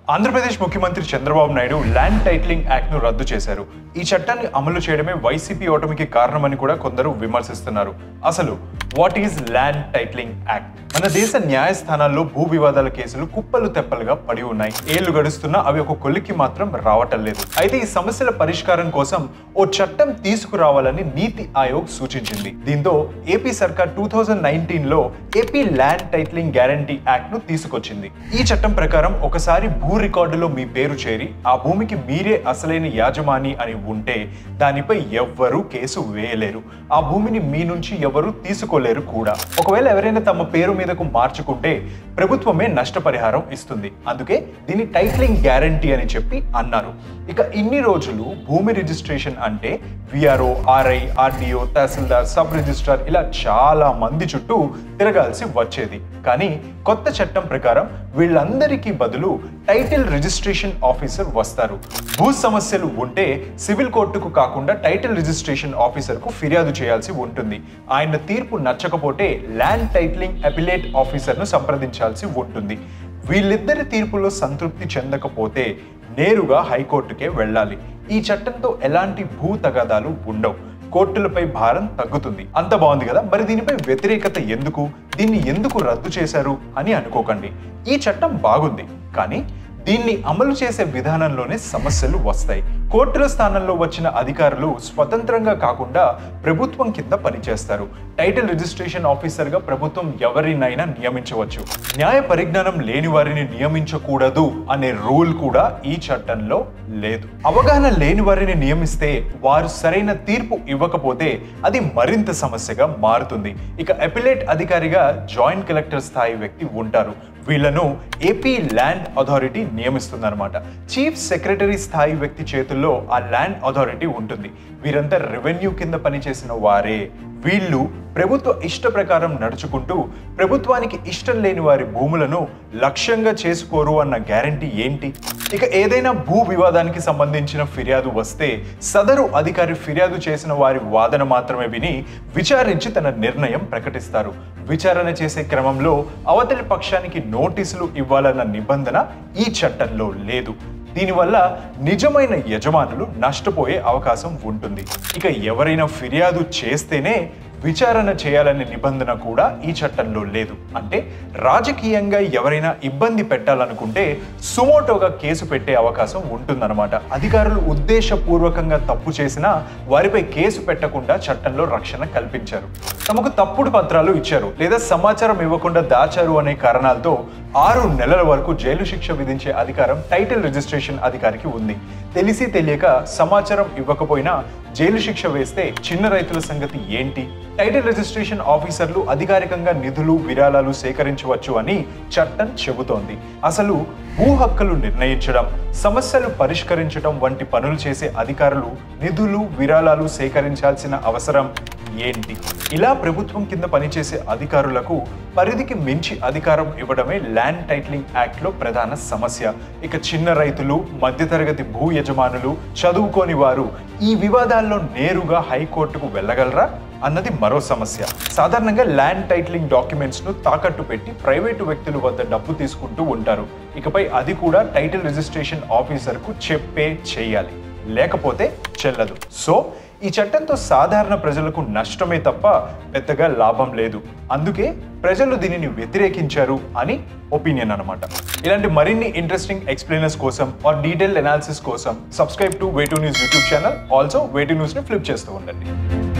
ఆంధ్రప్రదేశ్ ముఖ్యమంత్రి Chandrababu Naidu land titling act ను రద్దు చేశారు ఈ చట్టాన్ని అమలు చేయడమే వైసీపీ ఓటమికి కారణమని కూడా కొందరు విమర్శిస్తున్నారు అసలు what is land titling act మన దేశ న్యాయస్థానాల్లో భూ వివాదాల కేసులు కుప్పలు తెప్పలుగా పడి ఉన్నాయి ఏళ్లు గడుస్తున్నా అవి ఒక కొలిక్కి మాత్రం రావటం లేదు అయితే ఈ సమస్యల పరిష్కారం కోసం ఓ చట్టం తీసుకురావాలని నీతి ఆయోగ్ సూచించింది దీంతో ఏపీ సర్కార్ టూ థౌజండ్ నైన్టీన్ లో AP land titling guarantee act ను తీసుకొచ్చింది ఈ చట్టం ప్రకారం ఒకసారి భూ రికార్డులో మీ పేరు చేరి ఆ భూమికి మీరే అసలైన యాజమాని అని ఉంటే దానిపై ఎవ్వరూ కేసు వేయలేరు ఆ భూమిని మీ నుంచి ఎవరు తీసుకోలేరు కూడా ఒకవేళ ఎవరైనా తమ పేరు మీదకు మార్చుకుంటే ప్రభుత్వమే నష్టపరిహారం ఇస్తుంది అందుకే దీన్ని టైటిలింగ్ గ్యారంటీ అని చెప్పి అన్నారు ఇక ఇన్ని రోజులు భూమి రిజిస్ట్రేషన్ అంటే VRO RI RDO tahsildar sub registrar ఇలా చాలా మంది చుట్టూ తిరగాల్సి వచ్చేది కానీ కొత్త చట్టం ప్రకారం వీళ్ళందరికీ బదులు టైటిల్ రిజిస్ట్రేషన్ ఆఫీసర్ వస్తారు భూ సమస్యలు ఉంటే సివిల్ కోర్టుకు కాకుండా టైటిల్ రిజిస్ట్రేషన్ ఆఫీసర్కు ఫిర్యాదు చేయాల్సి ఉంటుంది ఆయన తీర్పు నచ్చకపోతే ల్యాండ్ టైటిలింగ్ అపిలేట్ ఆఫీసర్ను సంప్రదించాల్సి ఉంటుంది వీళ్ళిద్దరి తీర్పులో సంతృప్తి చెందకపోతే నేరుగా హైకోర్టుకే వెళ్ళాలి ఈ చట్టంతో ఎలాంటి భూ తగాదాలు ఉండవు కోర్టులపై భారం తగ్గుతుంది అంత బాగుంది కదా మరి దీనిపై వ్యతిరేకత ఎందుకు దీన్ని ఎందుకు రద్దు చేశారు అని అనుకోకండి ఈ చట్టం బాగుంది కానీ దీన్ని అమలు చేసే విధానంలోనే సమస్యలు వస్తాయి కోర్టుల స్థానంలో వచ్చిన అధికారులు స్వతంత్రంగా కాకుండా ప్రభుత్వం కింద పనిచేస్తారు టైటిల్ రిజిస్ట్రేషన్ ఆఫీసర్గా ప్రభుత్వం ఎవరినైనా నియమించవచ్చు న్యాయ పరిజ్ఞానం లేని వారిని నియమించకూడదు అనే రూల్ కూడా ఈ చట్టంలో లేదు అవగాహన లేని వారిని నియమిస్తే వారు సరైన తీర్పు ఇవ్వకపోతే అది మరింత సమస్యగా మారుతుంది ఇక అపిలేట్ అధికారిగా జాయింట్ కలెక్టర్ స్థాయి వ్యక్తి ఉంటారు వీళ్లను ఏపీ ల్యాండ్ అథారిటీ నియమిస్తుందన్నమాట చీఫ్ సెక్రటరీ స్థాయి వ్యక్తి చేతుల్లో ఆ ల్యాండ్ అథారిటీ ఉంటుంది వీరంతా రెవెన్యూ కింద పనిచేసిన వారే వీళ్ళు ప్రభుత్వ ఇష్ట ప్రకారం నడుచుకుంటూ ప్రభుత్వానికి ఇష్టం లేని వారి భూములను లక్ష్యంగా చేసుకోరు అన్న గ్యారంటీ ఏంటి ఇక ఏదైనా భూ వివాదానికి సంబంధించిన ఫిర్యాదు వస్తే సదరు అధికారి ఫిర్యాదు చేసిన వారి వాదన మాత్రమే విని విచారించి తన నిర్ణయం ప్రకటిస్తారు విచారణ చేసే క్రమంలో అవతలి పక్షానికి నోటీసులు ఇవ్వాలన్న నిబంధన ఈ చట్టంలో లేదు దీనివల్ల నిజమైన యజమానులు నష్టపోయే అవకాశం ఉంటుంది ఇక ఎవరైనా ఫిర్యాదు చేస్తేనే విచారణ చేయాలనే నిబంధన కూడా ఈ చట్టంలో లేదు అంటే రాజకీయంగా ఎవరైనా ఇబ్బంది పెట్టాలనుకుంటే సుమోటోగా కేసు పెట్టే అవకాశం ఉంటుందన్నమాట అధికారులు ఉద్దేశపూర్వకంగా తప్పు చేసినా వారిపై కేసు పెట్టకుండా చట్టంలో రక్షణ కల్పించారు తమకు తప్పుడు పత్రాలు ఇచ్చారు లేదా సమాచారం ఇవ్వకుండా దాచారు అనే కారణాలతో ఆరు నెలల వరకు జైలు శిక్ష విధించే అధికారం టైటిల్ రిజిస్ట్రేషన్ అధికారికి ఉంది తెలిసి తెలియక సమాచారం ఇవ్వకపోయినా జైలు శిక్ష వేస్తే చిన్న రైతుల సంగతి ఏంటి టైటిల్ రిజిస్ట్రేషన్ ఆఫీసర్లు అధికారికంగా నిధులు విరాళాలు సేకరించవచ్చు అని చట్టం చెబుతోంది అసలు భూ హక్కులు నిర్ణయించడం సమస్యలు పరిష్కరించడం వంటి పనులు చేసే అధికారులు నిధులు విరాళాలు సేకరించాల్సిన అవసరం ఏంటి ఇలా ప్రభుత్వం కింద పనిచేసే అధికారులకు పరిధికి మించి అధికారం ఇవ్వడమే ల్యాండ్ టైటిలింగ్ యాక్ట్ లో ప్రధాన సమస్య ఇక చిన్న రైతులు మధ్యతరగతి భూ యజమానులు చదువుకోని వారు ఈ వివాదాల్లో నేరుగా హైకోర్టుకు వెళ్ళగలరా అన్నది మరో సమస్య సాధారణంగా ల్యాండ్ టైటిలింగ్ డాక్యుమెంట్స్ ను తాకట్టు పెట్టి ప్రైవేటు వ్యక్తుల వద్ద డబ్బు తీసుకుంటూ ఉంటారు ఇకపై అది కూడా టైటిల్ రిజిస్ట్రేషన్ ఆఫీసర్ కు చెప్పే చేయాలి లేకపోతే చెల్లదు సో ఈ చట్టంతో సాధారణ ప్రజలకు నష్టమే తప్ప పెద్దగా లాభం లేదు అందుకే ప్రజలు దీనిని వ్యతిరేకించారు అని ఒపీనియన్ అనమాట ఇలాంటి మరిన్ని ఇంట్రెస్టింగ్ ఎక్స్ప్లెయినర్స్ కోసం ఆర్ డీటెయిల్ అనాలిసిస్ కోసం subscribe to way to news YouTube channel also way to న్యూస్ని ఫ్లిప్ చేస్తూ ఉండండి